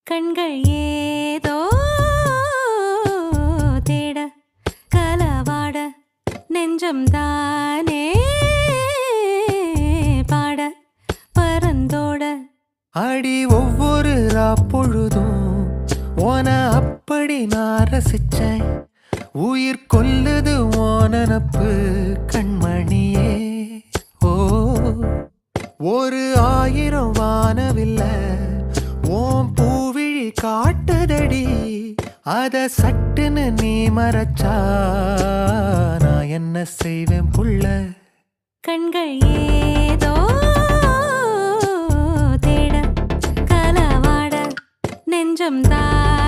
கண்கள் ஏதோ தேட கலவாட நெஞ்சம் தானே பாட பரந்தோட அடி ஒவ்வொரு பொழுதும் ஓன அப்படி நான் ரசிச்சேன் உயிர் கொல்லுது ஓனனப்பு கண்மணியே ஓ ஒரு ஆயிரம் வானவில்ல ஓம் பூவிழி காட்டுதடி அத சட்டுன்னு நீ மறைச்சா நான் என்ன செய்வேன் புள்ள கண்கள் ஏதோ தேட கலவாட நெஞ்சம் தானே